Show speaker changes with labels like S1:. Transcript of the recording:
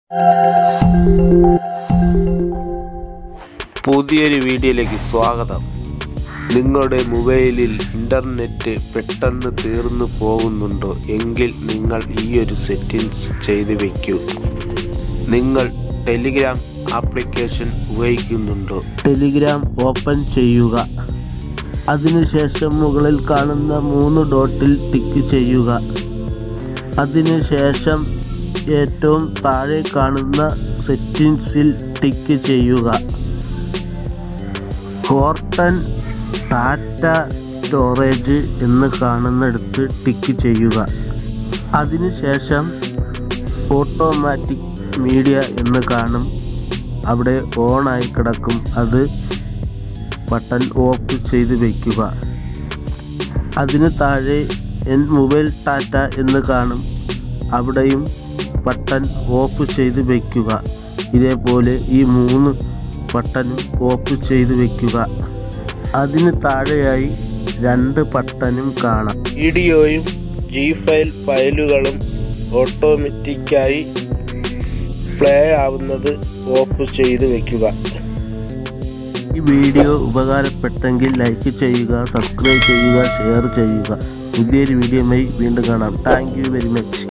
S1: പുതിയൊരു വീഡിയോയിലേക്ക് സ്വാഗതം നിങ്ങളുടെ മൊബൈലിൽ ഇൻ്റർനെറ്റ് പെട്ടെന്ന് തീർന്നു പോകുന്നുണ്ടോ എങ്കിൽ നിങ്ങൾ ഈ ഒരു സെറ്റിങ്സ് ചെയ്തു വയ്ക്കൂ നിങ്ങൾ ടെലിഗ്രാം ആപ്ലിക്കേഷൻ ഉപയോഗിക്കുന്നുണ്ടോ ടെലിഗ്രാം ഓപ്പൺ ചെയ്യുക അതിനുശേഷം മുകളിൽ കാണുന്ന മൂന്ന് ഡോട്ടിൽ ടിക്ക് ചെയ്യുക അതിനുശേഷം ഏറ്റവും താഴെ കാണുന്ന സെറ്റിങ്സിൽ ടിക്ക് ചെയ്യുക ഹോർട്ടൺ ടാറ്റ സ്റ്റോറേജ് എന്ന് കാണുന്നിടത്ത് ടിക്ക് ചെയ്യുക അതിനുശേഷം ഓട്ടോമാറ്റിക് മീഡിയ എന്ന് കാണും അവിടെ ഓണായി കിടക്കും അത് ബട്ടൺ ഓഫ് ചെയ്ത് വയ്ക്കുക അതിന് താഴെ എൻ മൊബൈൽ ടാറ്റ എന്ന് കാണും അവിടെയും ബട്ടൺ ഓഫ് ചെയ്ത് വയ്ക്കുക ഇതേപോലെ ഈ മൂന്ന് ബട്ടണും ഓഫ് ചെയ്ത് വയ്ക്കുക അതിന് താഴെയായി രണ്ട് ബട്ടണും കാണാം വീഡിയോയും ജി ഫയൽ ഫയലുകളും ഓട്ടോമാറ്റിക്കായി പ്ലേ ആവുന്നത് ഓഫ് ചെയ്ത് വയ്ക്കുക ഈ വീഡിയോ ഉപകാരപ്പെട്ടെങ്കിൽ ലൈക്ക് ചെയ്യുക സബ്സ്ക്രൈബ് ചെയ്യുക ഷെയർ ചെയ്യുക പുതിയൊരു വീഡിയോയുമായി വീണ്ടും കാണാം താങ്ക് യു വെരി മച്ച്